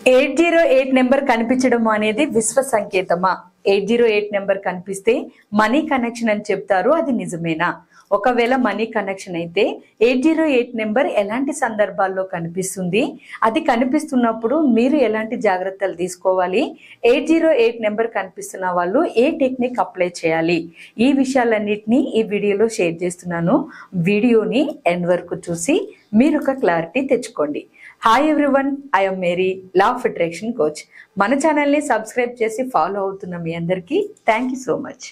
eight zero eight number కనిపించడం అనేది విశ్వ సంకేతమా ఎయిట్ జీరో ఎయిట్ నెంబర్ కనిపిస్తే మనీ కనెక్షన్ అని చెప్తారు అది నిజమేనా ఒకవేళ మనీ కనెక్షన్ అయితే ఎయిట్ జీరో ఎయిట్ నెంబర్ ఎలాంటి సందర్భాల్లో కనిపిస్తుంది అది కనిపిస్తున్నప్పుడు మీరు ఎలాంటి జాగ్రత్తలు తీసుకోవాలి ఎయిట్ జీరో ఎయిట్ నెంబర్ కనిపిస్తున్న వాళ్ళు ఏ టెక్నిక్ అప్లై చేయాలి ఈ విషయాలన్నింటినీ ఈ వీడియోలో షేర్ చేస్తున్నాను వీడియోని ఎండ్ వరకు చూసి మీరు ఒక క్లారిటీ తెచ్చుకోండి hi everyone I'm Mary law of attraction coach మన ఛానల్ని సబ్స్క్రైబ్ చేసి ఫాలో అవుతున్న మీ అందరికీ thank you so much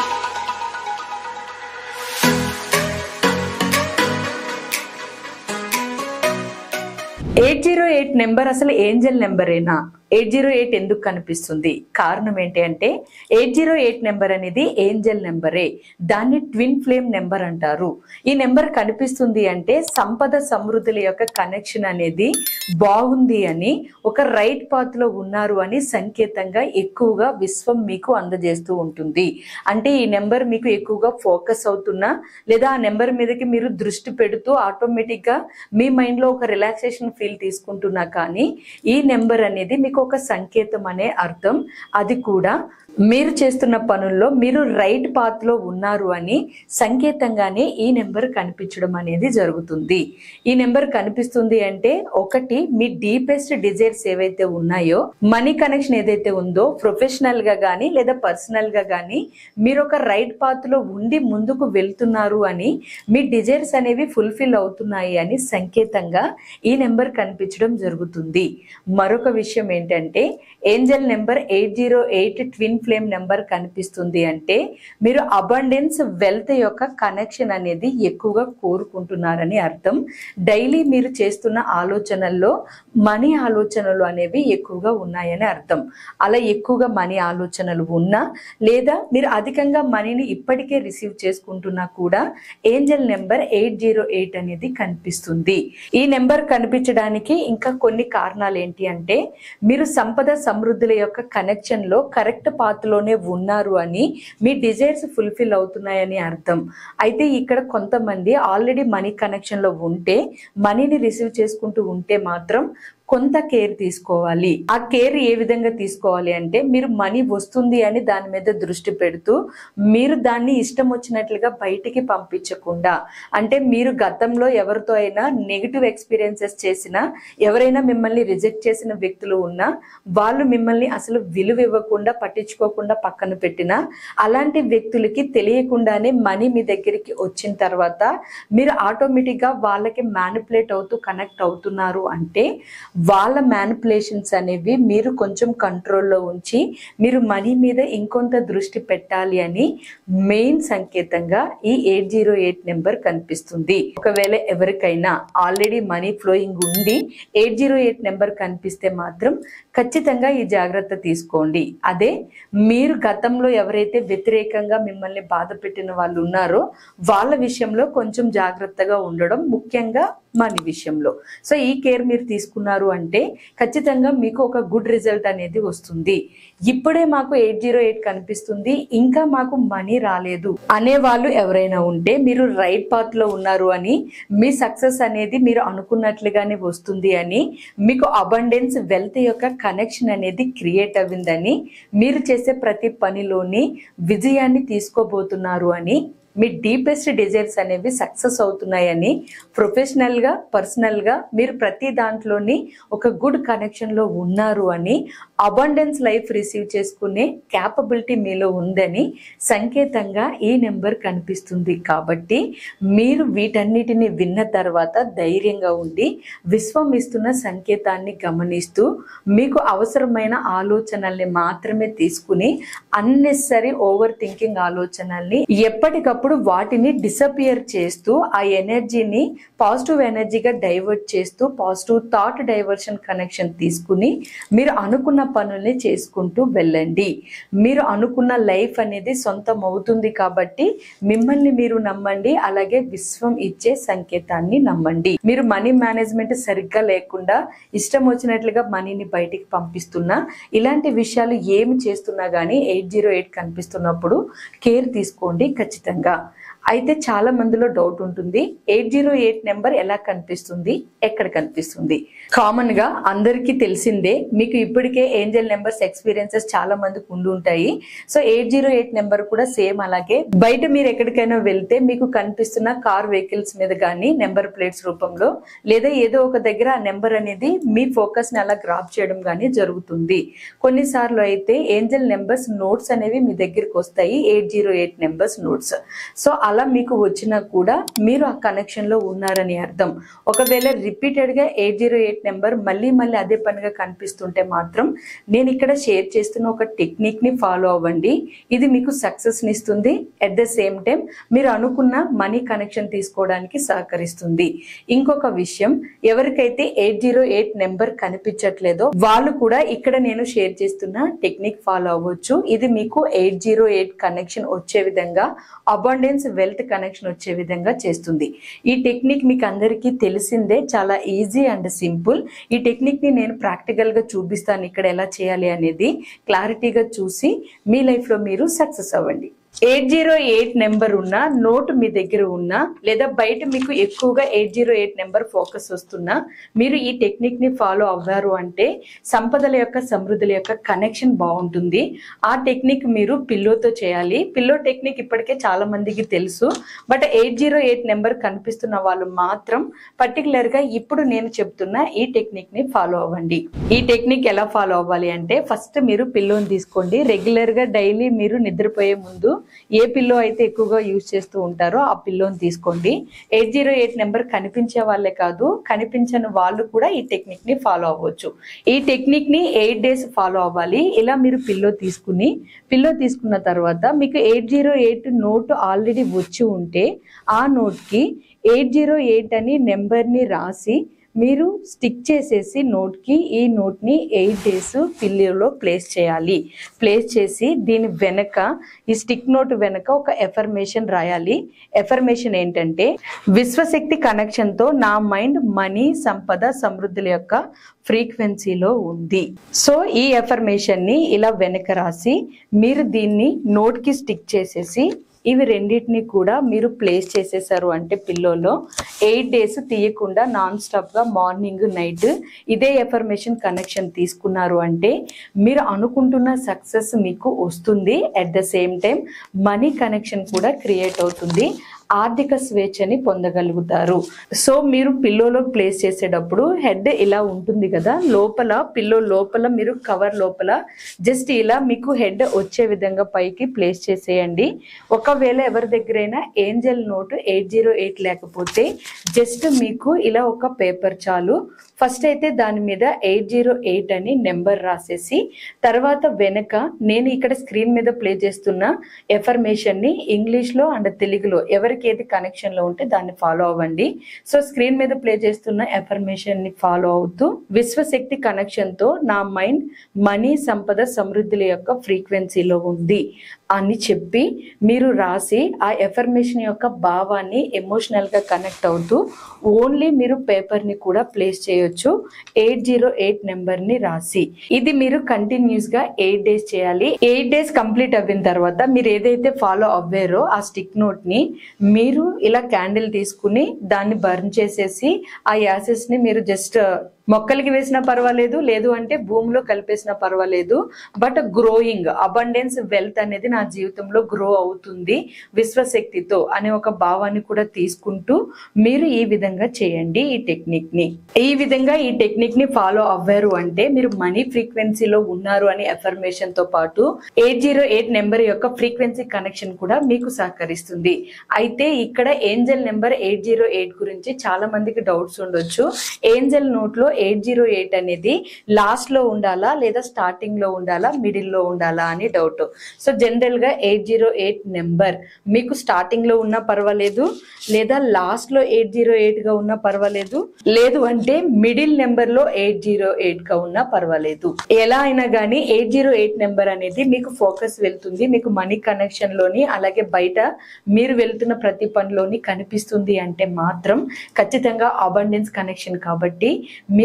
eight zero eight number అసలు ఏంజల్ నెంబరేనా ఎయిట్ జీరో ఎయిట్ ఎందుకు కనిపిస్తుంది కారణం ఏంటి అంటే ఎయిట్ జీరో ఎయిట్ నెంబర్ అనేది ఏంజల్ నెంబరే దాన్ని ట్విన్ ఫ్లేమ్ నెంబర్ అంటారు ఈ నెంబర్ కనిపిస్తుంది అంటే సంపద సమృద్ధుల యొక్క కనెక్షన్ అనేది బాగుంది అని ఒక రైట్ పాత్ లో ఉన్నారు అని సంకేతంగా ఎక్కువగా విశ్వం మీకు అందజేస్తూ ఉంటుంది అంటే ఈ నెంబర్ మీకు ఎక్కువగా ఫోకస్ అవుతున్నా లేదా ఆ నెంబర్ మీదకి మీరు దృష్టి పెడుతూ ఆటోమేటిక్ గా మీ మైండ్ లో ఒక రిలాక్సేషన్ ఫీల్ తీసుకుంటున్నా కానీ ఈ నెంబర్ అనేది మీకు ఒక సంకేతం అనే అర్థం అది కూడా మీరు చేస్తున్న పనుల్లో మీరు రైట్ పాత్ లో ఉన్నారు అని సంకేతంగానే ఈ నెంబర్ కనిపించడం అనేది జరుగుతుంది ఈ నెంబర్ కనిపిస్తుంది అంటే ఒకటి మీ డీపెస్ట్ డిజైర్స్ ఏవైతే ఉన్నాయో మనీ కనెక్షన్ ఏదైతే ఉందో ప్రొఫెషనల్ గా కానీ లేదా పర్సనల్ గా కానీ మీరు ఒక రైట్ పాత్ లో ఉండి ముందుకు వెళ్తున్నారు అని మీ డిజైర్స్ అనేవి ఫుల్ఫిల్ అవుతున్నాయి అని సంకేతంగా ఈ నెంబర్ కనిపించడం జరుగుతుంది మరొక విషయం ఏంటంటే angel number eight zero eight twin flame number కనిపిస్తుంది అంటే మీరు అబండెన్స్ వెల్త్ యొక్క కనెక్షన్ అనేది ఎక్కువగా కోరుకుంటున్నారని అర్థం డైలీ మీరు చేస్తున్న ఆలోచనల్లో మనీ ఆలోచనలు అనేవి ఎక్కువగా ఉన్నాయని అర్థం అలా ఎక్కువగా మనీ ఆలోచనలు ఉన్నా లేదా మీరు అధికంగా మనీని ఇప్పటికే రిసీవ్ చేసుకుంటున్నా కూడా angel number eight zero eight అనేది కనిపిస్తుంది ఈ నెంబర్ కనిపించడానికి ఇంకా కొన్ని కారణాలు ఏంటి అంటే మీరు సంపద సమృద్ధుల యొక్క కనెక్షన్ లో కరెక్ట్ పాత్ లోనే ఉన్నారు అని మీ డిజైర్స్ ఫుల్ఫిల్ అవుతున్నాయని అర్థం అయితే ఇక్కడ కొంతమంది ఆల్రెడీ మనీ కనెక్షన్ లో ఉంటే మనీని రిసీవ్ చేసుకుంటూ ఉంటే మాత్రం కొంత కేర్ తీసుకోవాలి ఆ కేర్ ఏ విధంగా తీసుకోవాలి అంటే మీరు మనీ వస్తుంది అని దాని మీద దృష్టి పెడుతూ మీరు దాన్ని ఇష్టం వచ్చినట్లుగా బయటికి పంపించకుండా అంటే మీరు గతంలో ఎవరితో అయినా నెగిటివ్ ఎక్స్పీరియన్సెస్ చేసినా ఎవరైనా మిమ్మల్ని రిజెక్ట్ చేసిన వ్యక్తులు ఉన్నా వాళ్ళు మిమ్మల్ని అసలు విలువ ఇవ్వకుండా పట్టించుకోకుండా పక్కన పెట్టినా అలాంటి వ్యక్తులకి తెలియకుండానే మనీ మీ దగ్గరికి వచ్చిన తర్వాత మీరు ఆటోమేటిక్గా వాళ్ళకి మ్యానిపులేట్ అవుతూ కనెక్ట్ అవుతున్నారు అంటే వాళ్ళ మ్యానిపులేషన్స్ అనేవి మీరు కొంచెం కంట్రోల్లో ఉంచి మీరు మనీ మీద ఇంకొంత దృష్టి పెట్టాలి అని మెయిన్ సంకేతంగా ఈ ఎయిట్ జీరో ఎయిట్ నెంబర్ కనిపిస్తుంది ఒకవేళ ఎవరికైనా ఆల్రెడీ మనీ ఫ్లోయింగ్ ఉండి ఎయిట్ జీరో ఎయిట్ నెంబర్ కనిపిస్తే మాత్రం ఖచ్చితంగా ఈ జాగ్రత్త తీసుకోండి అదే మీరు గతంలో ఎవరైతే వ్యతిరేకంగా మిమ్మల్ని బాధ పెట్టిన వాళ్ళు ఉన్నారో వాళ్ళ విషయంలో కొంచెం జాగ్రత్తగా ఉండడం ముఖ్యంగా మనీ విషయంలో సో ఈ కేర్ మీరు తీసుకున్నారు అంటే ఖచ్చితంగా మీకు ఒక గుడ్ రిజల్ట్ అనేది వస్తుంది ఇప్పుడే మాకు ఎయిట్ జీరో ఎయిట్ కనిపిస్తుంది ఇంకా మాకు మనీ రాలేదు అనే వాళ్ళు ఎవరైనా ఉంటే మీరు రైట్ పాత్ లో ఉన్నారు అని మీ సక్సెస్ అనేది మీరు అనుకున్నట్లుగానే వస్తుంది అని మీకు అబండెన్స్ వెల్త్ యొక్క కనెక్షన్ అనేది క్రియేట్ అవ్విందని మీరు చేసే ప్రతి పనిలోని విజయాన్ని తీసుకోబోతున్నారు అని మీ డీపెస్ట్ డిజైర్స్ అనేవి సక్సెస్ అవుతున్నాయని ప్రొఫెషనల్గా పర్సనల్గా మీరు ప్రతి దాంట్లోని ఒక గుడ్ కనెక్షన్లో ఉన్నారు అని అబండెన్స్ లైఫ్ రిసీవ్ చేసుకునే క్యాపబిలిటీ మీలో ఉందని సంకేతంగా ఈ నెంబర్ కనిపిస్తుంది కాబట్టి మీరు వీటన్నిటిని విన్న తర్వాత ధైర్యంగా ఉండి విశ్వం ఇస్తున్న సంకేతాన్ని గమనిస్తూ మీకు అవసరమైన ఆలోచనల్ని మాత్రమే తీసుకుని అన్నెసరీ ఓవర్ థింకింగ్ ఆలోచనల్ని ఎప్పటికప్పుడు వాటిని డిసపియర్ చేస్తూ ఆ ఎనర్జీని పాజిటివ్ ఎనర్జీగా డైవర్ట్ చేస్తూ పాజిటివ్ థాట్ డైవర్షన్ కనెక్షన్ తీసుకుని మీరు అనుకున్న పనుల్ని చేసుకుంటూ వెళ్ళండి మీరు అనుకున్న లైఫ్ అనేది సొంతం అవుతుంది కాబట్టి మిమ్మల్ని మీరు నమ్మండి అలాగే విశ్వం ఇచ్చే సంకేతాన్ని నమ్మండి మీరు మనీ మేనేజ్మెంట్ సరిగ్గా లేకుండా ఇష్టం వచ్చినట్లుగా మనీని బయటికి పంపిస్తున్నా ఇలాంటి విషయాలు ఏమి చేస్తున్నా కానీ ఎయిట్ జీరో ఎయిట్ కనిపిస్తున్నప్పుడు కేర్ తీసుకోండి ఖచ్చితంగా అయితే చాలా మందిలో డౌట్ ఉంటుంది ఎయిట్ జీరో ఎయిట్ నెంబర్ ఎలా కనిపిస్తుంది ఎక్కడ కనిపిస్తుంది కామన్ గా అందరికీ తెలిసిందే మీకు ఇప్పటికే ఏంజల్ నెంబర్స్ ఎక్స్పీరియన్సెస్ చాలా మందికి ఉండి ఉంటాయి so eight zero eight number కూడా సేమ్ అలాగే బయట మీరు ఎక్కడికైనా వెళ్తే మీకు కనిపిస్తున్న కార్ వెహికల్స్ మీద కానీ నెంబర్ ప్లేట్స్ రూపంలో లేదా ఏదో ఒక దగ్గర ఆ నెంబర్ అనేది మీ ఫోకస్ ని అలా గ్రాప్ చేయడం కానీ జరుగుతుంది కొన్నిసార్లు అయితే ఏంజల్ నెంబర్స్ నోట్స్ అనేవి మీ దగ్గరికి వస్తాయి eight zero eight numbers notes so అలా మీకు వచ్చినా కూడా మీరు ఆ కనెక్షన్ లో ఉన్నారని అర్థం ఒకవేళ రిపీటెడ్ గా ఎయిట్ జీరో ఎయిట్ నెంబర్ మళ్ళీ మళ్ళీ అదే పనిగా కనిపిస్తుంటే మాత్రం నేను ఇక్కడ షేర్ చేస్తున్న ఒక టెక్నిక్ ని ఫాలో అవ్వండి ఇది మీకు సక్సెస్ ని ఇస్తుంది అట్ ద సేమ్ టైం మీరు అనుకున్న మనీ కనెక్షన్ తీసుకోవడానికి సహకరిస్తుంది ఇంకొక విషయం ఎవరికైతే ఎయిట్ జీరో ఎయిట్ నెంబర్ కనిపించట్లేదో వాళ్ళు కూడా ఇక్కడ నేను షేర్ చేస్తున్న టెక్నిక్ ఫాలో అవ్వచ్చు ఇది మీకు ఎయిట్ జీరో ఎయిట్ కనెక్షన్ వచ్చే విధంగా అబాండెన్స్ వెల్త్ కనెక్షన్ వచ్చే విధంగా చేస్తుంది ఈ టెక్నిక్ మీకు అందరికీ తెలిసిందే చాలా ఈజీ అండ్ సింపుల్ ఈ టెక్నిక్ ని నేను ప్రాక్టికల్ గా చూపిస్తాను ఇక్కడ ఎలా చేయాలి అనేది క్లారిటీగా చూసి మీ లైఫ్ లో మీరు సక్సెస్ అవ్వండి ఎయిట్ జీరో ఎయిట్ నెంబర్ ఉన్న నోట్ మీ దగ్గర ఉన్నా లేదా బయట మీకు ఎక్కువగా eight zero eight number focus వస్తున్నా మీరు ఈ టెక్నిక్ ని ఫాలో అవ్వారు అంటే సంపదల యొక్క సమృద్ధుల యొక్క కనెక్షన్ బాగుంటుంది ఆ టెక్నిక్ మీరు పిల్లోతో చేయాలి పిల్లో టెక్నిక్ ఇప్పటికే చాలా మందికి తెలుసు but eight zero eight number కనిపిస్తున్న వాళ్ళు మాత్రం పర్టికులర్ గా ఇప్పుడు నేను చెప్తున్న ఈ టెక్నిక్ ని ఫాలో అవ్వండి ఈ టెక్నిక్ ఎలా ఫాలో అవ్వాలి అంటే ఫస్ట్ మీరు పిల్లోని తీసుకోండి రెగ్యులర్ గా డైలీ మీరు నిద్రపోయే ముందు ఏ పిల్లో అయితే ఎక్కువగా యూజ్ చేస్తూ ఉంటారో ఆ పిల్లోని తీసుకోండి ఎయిట్ జీరో ఎయిట్ నెంబర్ కనిపించే వాళ్ళే కాదు కనిపించని వాళ్ళు కూడా ఈ టెక్నిక్ ని ఫాలో అవ్వచ్చు ఈ టెక్నిక్ ని ఎయిట్ డేస్ ఫాలో అవ్వాలి ఇలా మీరు పిల్లో తీసుకుని పిల్లో తీసుకున్న తర్వాత మీకు eight zero eight note already వచ్చి ఉంటే ఆ నోట్ కి ఎయిట్ జీరో ఎయిట్ అని నెంబర్ ని రాసి మీరు స్టిక్ చేసేసి నోట్కి ఈ నోట్ని ఎయిట్ డేస్ పిల్లిలో ప్లేస్ చేయాలి ప్లేస్ చేసి దీని వెనక ఈ స్టిక్ నోట్ వెనక ఒక ఎఫర్మేషన్ రాయాలి ఎఫర్మేషన్ ఏంటంటే విశ్వశక్తి కనెక్షన్తో నా మైండ్ మనీ సంపద సమృద్ధుల యొక్క ఫ్రీక్వెన్సీలో ఉంది సో ఈ ఎఫర్మేషన్ ని ఇలా వెనక రాసి మీరు దీన్ని నోట్కి స్టిక్ చేసేసి ఇవి రెండింటిని కూడా మీరు ప్లేస్ చేసేసారు అంటే పిల్లోలో ఎయిట్ డేస్ తీయకుండా నాన్ స్టాప్ గా మార్నింగ్ నైట్ ఇదే ఎఫర్మేషన్ కనెక్షన్ తీసుకున్నారు అంటే మీరు అనుకుంటున్న సక్సెస్ మీకు వస్తుంది at the same time money connection కూడా క్రియేట్ అవుతుంది ఆర్థిక స్వేచ్ఛని పొందగలుగుతారు సో మీరు పిల్లోలో ప్లేస్ చేసేటప్పుడు హెడ్ ఇలా ఉంటుంది కదా లోపల పిల్లో లోపల మీరు కవర్ లోపల జస్ట్ ఇలా మీకు హెడ్ వచ్చే విధంగా పైకి ప్లేస్ చేసేయండి ఒకవేళ ఎవరి దగ్గరైనా angel note eight zero eight లేకపోతే జస్ట్ మీకు ఇలా ఒక పేపర్ చాలు ఫస్ట్ అయితే దాని మీద ఎయిట్ జీరో ఎయిట్ అని నెంబర్ రాసేసి తర్వాత వెనక నేను ఇక్కడ స్క్రీన్ మీద ప్లే చేస్తున్న ఎఫర్మేషన్ ని ఇంగ్లీష్ లో అండ్ తెలుగులో ఎవరికి ఏది కనెక్షన్ లో ఉంటే దాన్ని ఫాలో అవ్వండి సో స్క్రీన్ మీద ప్లే చేస్తున్న ఎఫర్మేషన్ ని ఫాలో అవుతూ విశ్వశక్తి కనెక్షన్ తో నా మైండ్ మనీ సంపద సమృద్ధుల యొక్క ఫ్రీక్వెన్సీలో ఉంది అని చెప్పి మీరు రాసి ఆ ఎఫర్మేషన్ యొక్క భావాన్ని ఎమోషనల్ గా కనెక్ట్ అవుతూ ఓన్లీ మీరు పేపర్ ని కూడా ప్లేస్ చేయొచ్చు ఎయిట్ జీరో ఎయిట్ నెంబర్ ని రాసి ఇది మీరు కంటిన్యూస్ గా ఎయిట్ డేస్ చేయాలి ఎయిట్ డేస్ కంప్లీట్ అయిన తర్వాత మీరు ఏదైతే ఫాలో అవ్వారో ఆ స్టిక్ నోట్ ని మీరు ఇలా క్యాండిల్ తీసుకుని దాన్ని బర్న్ చేసేసి ఆ యాసెస్ ని మీరు జస్ట్ మొక్కలకి వేసినా పర్వాలేదు లేదు అంటే భూమిలో కలిపేసినా పర్వాలేదు బట్ గ్రోయింగ్ అబండెన్స్ వెల్త్ అనేది నా జీవితంలో గ్రో అవుతుంది విశ్వశక్తితో అనే ఒక భావాన్ని కూడా తీసుకుంటూ మీరు ఈ విధంగా చేయండి ఈ టెక్నిక్ ని ఈ విధంగా ఈ టెక్నిక్ ని ఫాలో అవ్వారు అంటే మీరు మనీ ఫ్రీక్వెన్సీలో ఉన్నారు అని ఎఫర్మేషన్ తో పాటు ఎయిట్ జీరో ఎయిట్ నెంబర్ యొక్క ఫ్రీక్వెన్సీ కనెక్షన్ కూడా మీకు సహకరిస్తుంది అయితే ఇక్కడ angel number eight zero eight గురించి చాలా మందికి డౌట్స్ ఉండొచ్చు ఏంజల్ నోట్ లో ఎయిట్ జీరో ఎయిట్ అనేది లాస్ట్ లో ఉండాలా లేదా స్టార్టింగ్ లో ఉండాలా మిడిల్ లో ఉండాలా అని డౌట్ సో జనరల్ గా ఎయిట్ జీరో ఎయిట్ నెంబర్ మీకు స్టార్టింగ్ లో ఉన్నా పర్వాలేదు లేదా లాస్ట్ లో ఎయిట్ జీరో ఎయిట్ గా ఉన్నా పర్వాలేదు లేదు అంటే మిడిల్ నెంబర్ లో ఎయిట్ జీరో ఎయిట్ గా ఉన్నా పర్వాలేదు ఎలా అయినా కానీ ఎయిట్ జీరో ఎయిట్ నెంబర్ అనేది మీకు ఫోకస్ వెళ్తుంది మీకు మనీ కనెక్షన్ లోని అలాగే బయట మీరు వెళ్తున్న ప్రతి పనిలోని కనిపిస్తుంది అంటే మాత్రం ఖచ్చితంగా అబండెన్స్ కనెక్షన్ కాబట్టి మీరు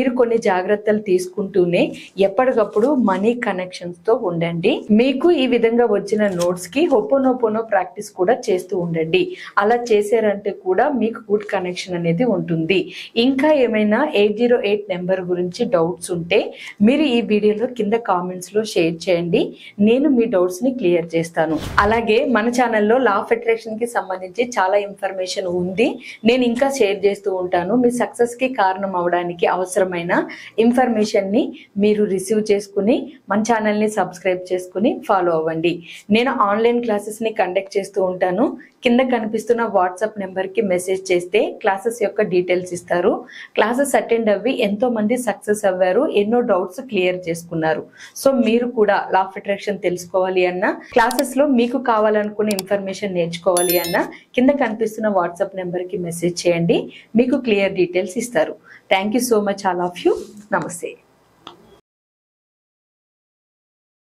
మీరు కొన్ని జాగ్రత్తలు తీసుకుంటూనే ఎప్పటికప్పుడు మనీ కనెక్షన్స్ తో ఉండండి మీకు ఈ విధంగా వచ్చిన నోట్స్ కి హొపోనోపోనో ప్రాక్టీస్ కూడా చేస్తూ ఉండండి అలా చేశారంటే కూడా మీకు గుడ్ కనెక్షన్ అనేది ఉంటుంది ఇంకా ఏమైనా ఎయిట్ జీరో ఎయిట్ నెంబర్ గురించి డౌట్స్ ఉంటే మీరు ఈ వీడియోలో కింద కామెంట్స్ లో షేర్ చేయండి నేను మీ డౌట్స్ ని క్లియర్ చేస్తాను అలాగే మన ఛానల్లో లా ఆఫ్ అట్రాక్షన్ కి సంబంధించి చాలా ఇన్ఫర్మేషన్ ఉంది నేను ఇంకా షేర్ చేస్తూ ఉంటాను మీ సక్సెస్ కి కారణం అవడానికి అవసరమైన ఇన్ఫర్మేషన్ ని మీరు రిసీవ్ చేసుకుని మన ఛానల్ ని సబ్స్క్రైబ్ చేసుకుని ఫాలో అవ్వండి నేను ఆన్లైన్ క్లాసెస్ ని కండక్ట్ చేస్తూ ఉంటాను కింద కనిపిస్తున్న వాట్సాప్ నెంబర్ కి మెసేజ్ చేస్తే క్లాసెస్ యొక్క డీటెయిల్స్ ఇస్తారు క్లాసెస్ అటెండ్ అవ్వి ఎంతో మంది సక్సెస్ అవ్వారు ఎన్నో డౌట్స్ క్లియర్ చేసుకున్నారు సో మీరు కూడా లా ఆఫ్ అట్రాక్షన్ తెలుసుకోవాలి అన్నా క్లాసెస్ లో మీకు కావాలనుకున్న ఇన్ఫర్మేషన్ నేర్చుకోవాలి అన్నా కింద కనిపిస్తున్న వాట్సాప్ నెంబర్ కి మెసేజ్ చేయండి మీకు క్లియర్ డీటెయిల్స్ ఇస్తారు thank you so much all of you నమస్తే